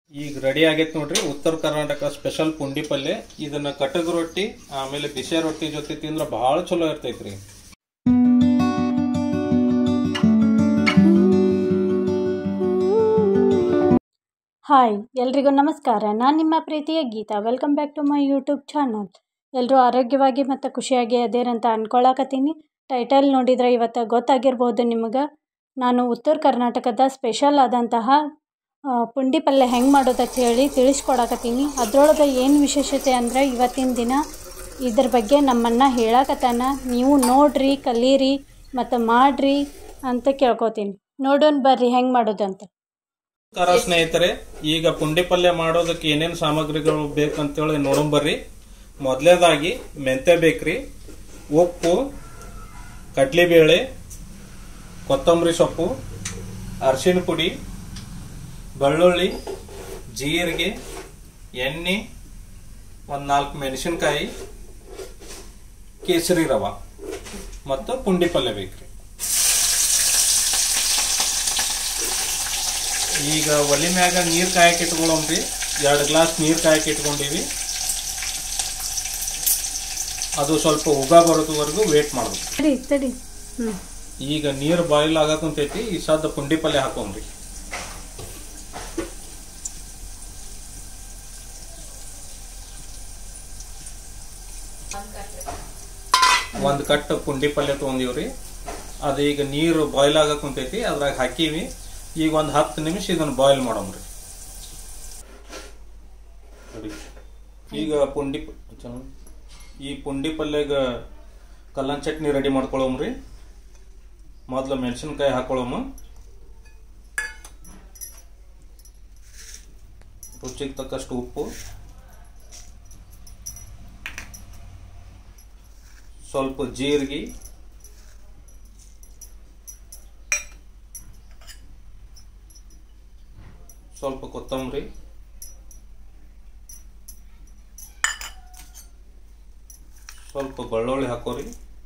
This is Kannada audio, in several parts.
ಈಗ ರೆಡಿ ಆಗೈತೆ ನೋಡ್ರಿ ಉತ್ತರ ಕರ್ನಾಟಕ ಸ್ಪೆಷಲ್ ಪುಂಡಿ ಪಲ್ಯ ಇದನ್ನ ಕಟಕ್ ರೊಟ್ಟಿ ಆಮೇಲೆ ಬಿಸಿ ರೊಟ್ಟಿ ಜೊತೆ ತಿಂದ್ರೆ ಬಹಳ ಚಲೋ ಇರ್ತೈತ್ರಿ ಹಾಯ್ ಎಲ್ರಿಗೂ ನಮಸ್ಕಾರ ನಾನು ನಿಮ್ಮ ಪ್ರೀತಿಯ Geetha welcome back to my YouTube channel ಎಲ್ಲರೂ ಆರೋಗ್ಯವಾಗಿ ಮತ್ತು ಖುಷಿಯಾಗಿ ಅದೇರಂತ ಅನ್ಕೊಳಕತ್ತೀನಿ ಟೈಟಲ್ ನೋಡಿದರೆ ಇವತ್ತು ಗೊತ್ತಾಗಿರ್ಬೋದು ನಿಮಗೆ ನಾನು ಉತ್ತರ ಕರ್ನಾಟಕದ ಸ್ಪೆಷಲ್ ಆದಂತಹ ಆ, ಪುಂಡಿ ಪಲ್ಯ ಹೆಂಗೆ ಮಾಡೋದು ಅಂತ ಹೇಳಿ ತಿಳಿಸ್ಕೊಡಕತ್ತೀನಿ ಅದ್ರೊಳಗೆ ಏನು ವಿಶೇಷತೆ ಅಂದರೆ ಇವತ್ತಿನ ದಿನ ಇದ್ರ ಬಗ್ಗೆ ನಮ್ಮನ್ನ ಹೇಳಕತ್ತಾನ ನೀವು ನೋಡ್ರಿ ಕಲೀರಿ ಮತ್ತು ಮಾಡ್ರಿ ಅಂತ ಕೇಳ್ಕೊತೀನಿ ನೋಡೋಣ ಬರ್ರಿ ಹೆಂಗೆ ಮಾಡೋದಂತ ನಮಸ್ಕಾರ ಸ್ನೇಹಿತರೆ ಈಗ ಪುಂಡಿ ಪಲ್ಯ ಮಾಡೋದಕ್ಕೆ ಏನೇನು ಸಾಮಗ್ರಿಗಳು ಬೇಕಂತೇಳಿ ನೋಡಂಬರ್ರಿ ಮೊದಲೇದಾಗಿ ಮೆಂತೆ ಬೇಕ್ರಿ ಉಪ್ಪು ಕಡ್ಲಿಬೇಳೆ ಕೊತ್ತಂಬರಿ ಸೊಪ್ಪು ಅರಿಶಿಣ ಪುಡಿ ಬೆಳ್ಳುಳ್ಳಿ ಜೀರಿಗೆ ಎಣ್ಣೆ ಒಂದು ನಾಲ್ಕು ಮೆಣಸಿನ್ಕಾಯಿ ಕೇಸರಿ ರವ ಮತ್ತು ಪುಂಡಿ ಪಲ್ಯ ಬೇಕ್ರಿ ಈಗ ಒಲಿ ಮ್ಯಾಗ ನೀರ್ ಕಾಯಕ್ಕೆ ಇಟ್ಕೊಳ್ಳೋಮ್ರಿ ಎರಡು ಗ್ಲಾಸ್ ನೀರ್ ಕಾಯಕ್ಕೆ ಇಟ್ಕೊಂಡಿವಿ ಅದು ಸ್ವಲ್ಪ ಉಗ ಬರೋದವರೆಗೂ ವೇಟ್ ಮಾಡ್ಬೇಕು ತಡಿ ತಡಿ ಹ್ಞೂ ಈಗ ನೀರ್ ಬಾಯ್ಲ್ ಆಗಕ್ಕಂತೈತಿ ಈ ಸದ್ದ ಪುಂಡಿ ಪಲ್ಯ ಹಾಕೋಮ್ರಿ ಒಂದ್ ಕಟ್ ಪುಂಡಿ ಪಲ್ಯ ತಗೊಂಡಿವ್ರಿ ಅದು ಈಗ ನೀರು ಬಾಯ್ಲ್ ಆಗಕ್ ಕುಂತೈತಿ ಅದ್ರಾಗ ಹಾಕಿವಿ ಈಗ ಒಂದ್ ಹತ್ತು ನಿಮಿಷ ಇದನ್ನ ಬಾಯ್ಲ್ ಮಾಡಮ್ರಿ ನೋಡಿ. ಈಗ ಪುಂಡಿ ಪ- ಚೆನ್ನಾಗ್- ಈ ಪುಂಡಿ ಪಲ್ಯಗ ಕಲ್ಲನ್ ಚಟ್ನಿ ರೆಡಿ ಮಾಡ್ಕೊಳಮ್ರಿ ಮೊದ್ಲು ಮೆಣಸಿನ್ಕಾಯಿ ಹಾಕೊಳ್ಳೋಮ ರುಚಿಗೆ ತಕ್ಕಷ್ಟು ಉಪ್ಪು ಸ್ವಲ್ಪ ಜೀರಿಗೆ ಸ್ವಲ್ಪ ಕೊತ್ತಂಬರಿ ಸ್ವಲ್ಪ ಬೆಳ್ಳುಳ್ಳಿ ಹಾಕೋರಿ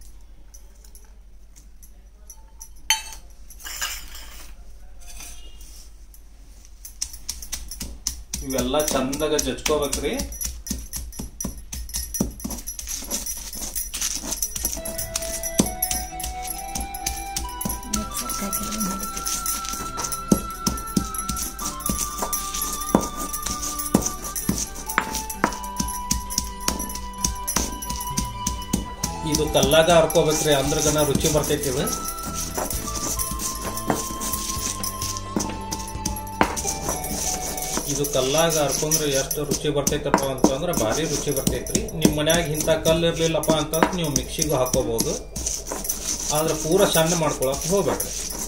ಇವೆಲ್ಲ ಚಂದಾಗ ಜಜ್ಕೋಬೇಕ್ರಿ ಇದು ಕಲ್ಲಾಗ ಹರ್ಕೋಬೇಕ್ರಿ ಅಂದ್ರಗನ ರುಚಿ ಬರ್ತೈತಿ ಇದು ಇದು ಕಲ್ಲಾಗ ಹರ್ಕೊಂಡ್ರೆ ಎಷ್ಟು ರುಚಿ ಬರ್ತೈತಪ್ಪ ಅಂತಂದ್ರೆ ಭಾರಿ ರುಚಿ ಬರ್ತೈತ್ರಿ ನಿಮ್ಮ ಮನ್ಯಾಗ ಇಂಥ ಕಲ್ಲು ಇರ್ಲಿಲ್ಲಪ್ಪ ಅಂತಂದ್ರೆ ನೀವು ಮಿಕ್ಸಿಗೂ ಹಾಕೋಬಹುದು ಆದ್ರೆ ಪೂರ ಸಣ್ಣ ಮಾಡ್ಕೊಳಕ್ ಹೋಗ್ಬೇಡ್ರಿ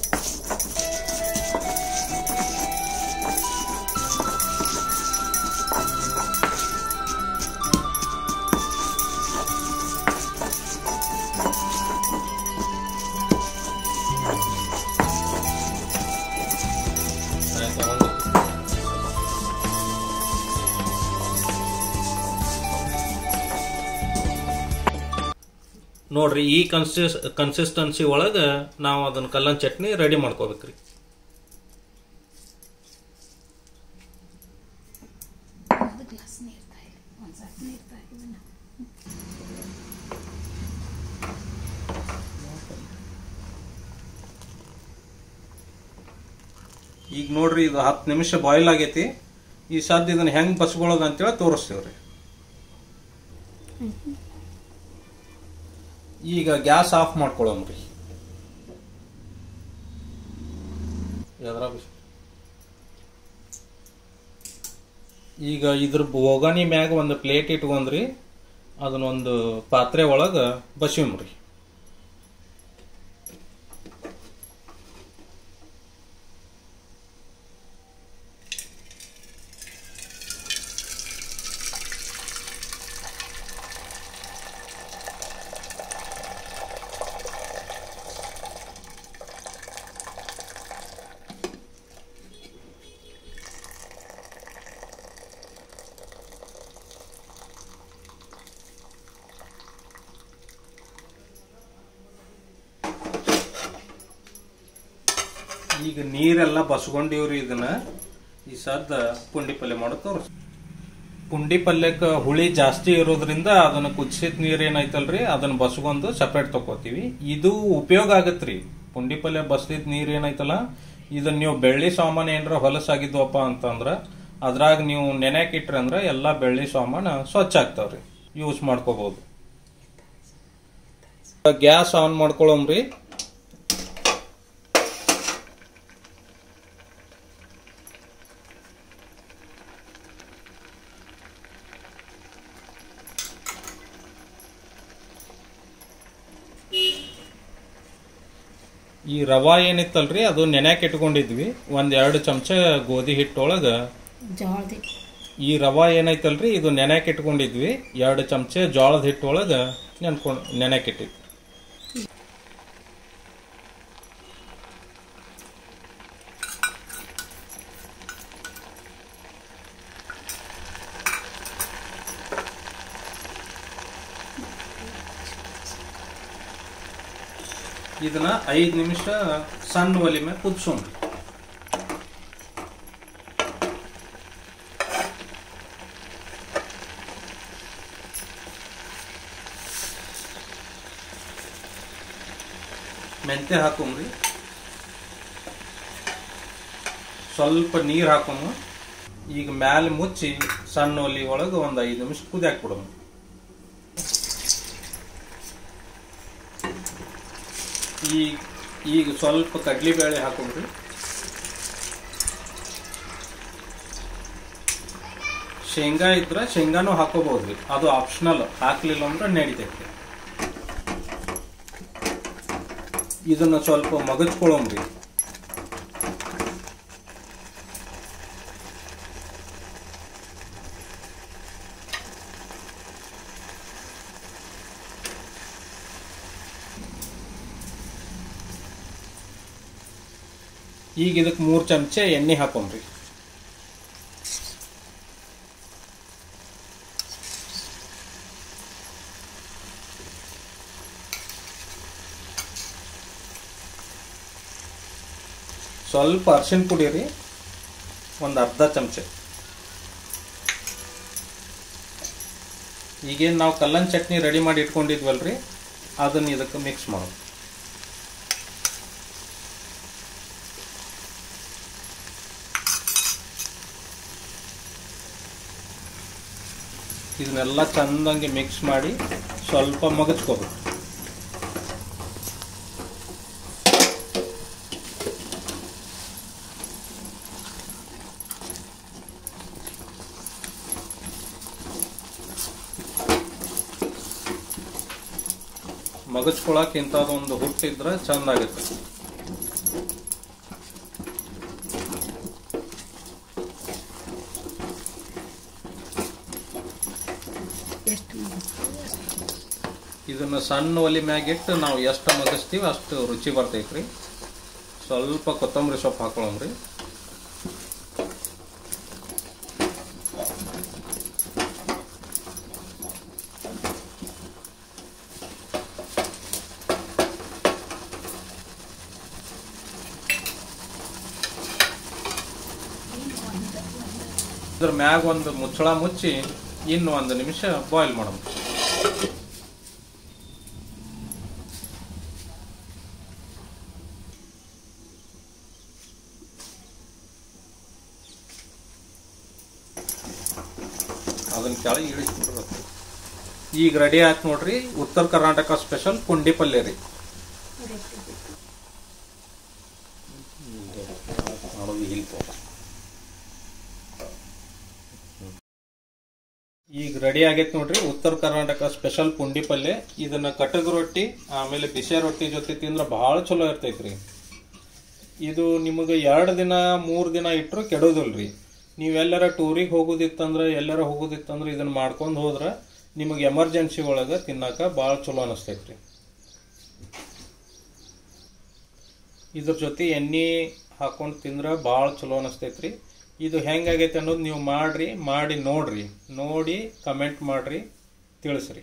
ಆಯ್ತು, ತಗೊಂಡು. ನೋಡ್ರಿ ಈ ಕನ್ಸಿಸ್ ಕನ್ಸಿಸ್ಟೆನ್ಸಿ ಒಳಗೆ ನಾವು ಅದನ್ನ ಕಲ್ಲನ್ ಚಟ್ನಿ ರೆಡಿ ಮಾಡ್ಕೋಬೇಕ್ರಿ ಈಗ ನೋಡ್ರಿ ಇದು ಹತ್ತು ನಿಮಿಷ ಬಾಯ್ಲ್ ಆಗೈತಿ ಈ ಸದ್ಯ ಇದನ್ನ ಹೆಂಗ್ ಬಸ್ಕೊಳ್ಳೋದು ಅಂತೇಳಿ ತೋರಿಸ್ತೇವ್ರಿ ಈಗ ಗ್ಯಾಸ್ ಆಫ್ ಮಾಡ್ಕೊಳ್ಳೋಮ್ರಿ ಎದ್ರಾಗ ಬಿಸಿ- ಈಗ ಇದ್ರ ಬೋಗಣಿ ಮ್ಯಾಗ ಒಂದು ಪ್ಲೇಟ್ ಇಟ್ಕೊಂಡ್ರಿ ಅದನ್ನೊಂದು ಪಾತ್ರೆ ಒಳಗ ಬಸಿಮ್ರಿ ಈಗ ನೀರೆಲ್ಲ ಬಸ್ಕೊಂಡಿವ್ರಿ ಇದನ್ನ ಈ ಸದ್ದ ಪುಂಡಿ ಪಲ್ಯ ಮಾಡೋದು ತೋರಿಸ್ ಪುಂಡಿ ಪಲ್ಯಕ್ಕೆ ಹುಳಿ ಜಾಸ್ತಿ ಇರೋದ್ರಿಂದ ಅದನ್ನ ಕುದಿಸಿದ ನೀರ್ ಏನೈತಲ್ರಿ ಅದನ್ನ ಬಸ್ಗೊಂಡು ಸಪ್ರೇಟ್ ತಗೋತೀವಿ ಇದು ಉಪಯೋಗ ಆಗತ್ರಿ ಪುಂಡಿ ಪಲ್ಯ ಬಸ್ದಿದ್ ನೀರ್ ಏನೈತಲ್ಲ ಇದನ್ನ ನೀವು ಬೆಳ್ಳಿ ಸಾಮಾನು ಏನಾರ ಹೊಲಸಾಗಿದ್ವಪ್ಪ ಅಂತಂದ್ರ ಅದ್ರಾಗ ನೀವು ನೆನೆಕ್ ಇಟ್ರಿ ಅಂದ್ರ ಎಲ್ಲಾ ಬೆಳ್ಳಿ ಸಾಮಾನು ಸ್ವಚ್ಛ ಆಗ್ತಾವ್ರಿ ಯೂಸ್ ಮಾಡ್ಕೋಬಹುದು ಗ್ಯಾಸ್ ಆನ್ ಮಾಡ್ಕೊಳಮ್ರಿ ಈ ರವಾ ಏನಿತ್ತಲ್ರಿ ಅದು ನೆನ್ಯಾಕ್ ಇಟ್ಕೊಂಡಿದ್ವಿ ಒಂದ್ ಎರಡು ಚಮಚ ಗೋಧಿ ಹಿಟ್ಟೊಳಗ ಜೋಳದಿ ಈ ರವಾ ಏನೈತಲ್ರಿ ಇದು ನೆನ್ಯಾಕ್ ಇಟ್ಕೊಂಡಿದ್ವಿ ಎರಡು ಚಮಚ ಜೋಳದ ಹಿಟ್ಟೊಳಗ ನೆನ್ಕೊಂಡ್ ನೆನ್ಯಾಕ್ ಇಟ್ಟಿದ್ವಿ ಇದನ್ನ ಐದ್ ನಿಮಿಷ ಸಣ್ಣ ಒಲಿ ಮೇಲೆ ಕುದಿಸೋಣ್ರಿ ಮೆಂತೆ ಹಾಕೊಂಬ್ರಿ ಸ್ವಲ್ಪ ನೀರ್ ಹಾಕೋಮ ಈಗ ಮ್ಯಾಲೆ ಮುಚ್ಚಿ ಸಣ್ಣ ಒಲಿ ಒಳಗೆ ಒಂದ್ ಐದು ನಿಮಿಷ ಕುದಿಯಾಕ್ ಬಿಡೋಣ ಈಗ ಈಗ ಸ್ವಲ್ಪ ಕಡ್ಲಿ ಬೇಳೆ ಹಾಕೊಂಡ್ರಿ ಶೇಂಗಾ ಇದ್ರ ಶೇಂಗಾನು ಹಾಕೋಬಹುದ್ರಿ ಅದು ಆಪ್ಷನಲ್ ಹಾಕ್ಲಿಲ್ಲ ಅಂದ್ರೆ ನಡಿತೈತಿ ಇದನ್ನ ಸ್ವಲ್ಪ ಮಗಚ್ಕೊಳ್ಳೋಮ್ರಿ ಈಗ ಇದಕ್ಕೆ ಮೂರ್ ಚಮಚ ಎಣ್ಣೆ ಹಾಕೊಂಡ್ರಿ ಸ್ವಲ್ಪ ಅರ್ಶಿನ ಪುಡಿ ರೀ ಒಂದು ಅರ್ಧ ಚಮಚ ಈಗೇನು ನಾವು ಕಲ್ಲನ್ ಚಟ್ನಿ ರೆಡಿ ಮಾಡಿ ಇಟ್ಕೊಂಡಿದ್ವಲ್ರಿ ಅದನ್ನ ಇದಕ್ಕೆ ಮಿಕ್ಸ್ ಮಾಡೋದು ಇದನ್ನೆಲ್ಲ ಚಂದಂಗೆ ಮಿಕ್ಸ್ ಮಾಡಿ ಸ್ವಲ್ಪ ಮಗಚ್ಕೋಬೇಕು ಮಗಚ್ಕೊಳಕ್ ಇಂಥದ್ದೊಂದು ಹುಟ್ಟಿದ್ರೆ ಚಂದ ಆಗುತ್ತೆ ಇದನ್ನ ಸಣ್ಣ ಒಲಿ ಮ್ಯಾಗಿಟ್ಟು ನಾವು ಎಷ್ಟು ಮಗಸ್ತೀವಿ ಅಷ್ಟು ರುಚಿ ಬರ್ತೈತ್ರಿ ಸ್ವಲ್ಪ ಕೊತ್ತಂಬರಿ ಸೊಪ್ಪು ಹಾಕೊಳ್ಳೋಮ್ರಿ ಇದ್ರ ಮ್ಯಾಗ ಒಂದು ಮುಚ್ಚಳ ಮುಚ್ಚಿ ಇನ್ನು ಒಂದು ನಿಮಿಷ ಬಾಯ್ಲ್ ಮಾಡೋಣ ಅದನ್ನ ಕೆಳಗೆ ಇಳಿಸ್ಬಿಡ್ಬೇಕು ಈಗ ರೆಡಿ ಆಯ್ತು ನೋಡ್ರಿ ಉತ್ತರ ಕರ್ನಾಟಕ ಸ್ಪೆಷಲ್ ಪುಂಡಿ ಪಲ್ಯ ರೀ ಮಾಡೋದು ಇಲ್ಲಿ ತಗೋ. ಈಗ ರೆಡಿ ಆಗೈತೆ ನೋಡ್ರಿ ಉತ್ತರ ಕರ್ನಾಟಕ ಸ್ಪೆಷಲ್ ಪುಂಡಿ ಪಲ್ಯ ಇದನ್ನ ಕಟಕ್ ರೊಟ್ಟಿ ಆಮೇಲೆ ಬಿಸಿ ರೊಟ್ಟಿ ಜೊತೆ ತಿಂದ್ರೆ ಬಹಳ ಚಲೋ ಇರ್ತೈತ್ರಿ ಇದು ನಿಮಗೆ ಎರಡು ದಿನ ಮೂರು ದಿನ ಇಟ್ಟರು ಕೆಡೋದಿಲ್ರಿ ನೀವೆಲ್ಲರ ಟೂರಿಗೆ ಹೋಗೋದಿತ್ತಂದ್ರೆ ಎಲ್ಲರ ಹೋಗೋದಿತ್ತಂದ್ರೆ ಇದನ್ನ ಮಾಡ್ಕೊಂಡು ಹೋದ್ರೆ ನಿಮಗೆ ಎಮರ್ಜೆನ್ಸಿ ಒಳಗೆ ತಿನ್ನಕ ಭಾಳ ಚಲೋ ಅನಿಸ್ತೈತ್ರಿ ಇದ್ರ ಜೊತೆ ಎಣ್ಣೆ ಹಾಕೊಂಡು ತಿಂದ್ರೆ ಭಾಳ ಚಲೋ ಅನಿಸ್ತೈತ್ರಿ ಇದು ಹೆಂಗಾಗೈತೆ ಅನ್ನೋದು ನೀವು ಮಾಡ್ರಿ ಮಾಡಿ ನೋಡ್ರಿ ನೋಡಿ ಕಮೆಂಟ್ ಮಾಡ್ರಿ ತಿಳಿಸ್ರಿ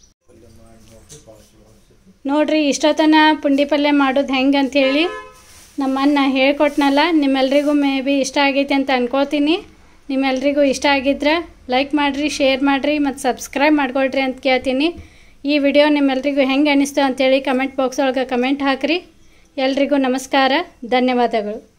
ನೋಡ್ರಿ ಇಷ್ಟೊತ್ತನ ಪುಂಡಿ ಪಲ್ಯ ಮಾಡೋದು ಹೆಂಗೆ ಅಂತೇಳಿ ನಮ್ಮ ಅನ್ನ ಹೇಳ್ಕೊಟ್ನಲ್ಲ ನಿಮ್ಮೆಲ್ರಿಗೂ ಮೇ ಬಿ ಇಷ್ಟ ಆಗೈತೆ ಅಂತ ಅನ್ಕೋತೀನಿ ನಿಮ್ಮೆಲ್ರಿಗೂ ಇಷ್ಟ ಆಗಿದ್ರೆ ಲೈಕ್ ಮಾಡಿರಿ ಶೇರ್ ಮಾಡಿರಿ ಮತ್ತು ಸಬ್ಸ್ಕ್ರೈಬ್ ಮಾಡ್ಕೊಳ್ರಿ ಅಂತ ಕೇಳ್ತೀನಿ ಈ ವಿಡಿಯೋ ನಿಮ್ಮೆಲ್ರಿಗೂ ಹೆಂಗೆ ಅನಿಸ್ತು ಅಂತೇಳಿ ಕಮೆಂಟ್ ಬಾಕ್ಸ್ ಒಳಗೆ ಕಮೆಂಟ್ ಹಾಕಿರಿ ಎಲ್ರಿಗೂ ನಮಸ್ಕಾರ ಧನ್ಯವಾದಗಳು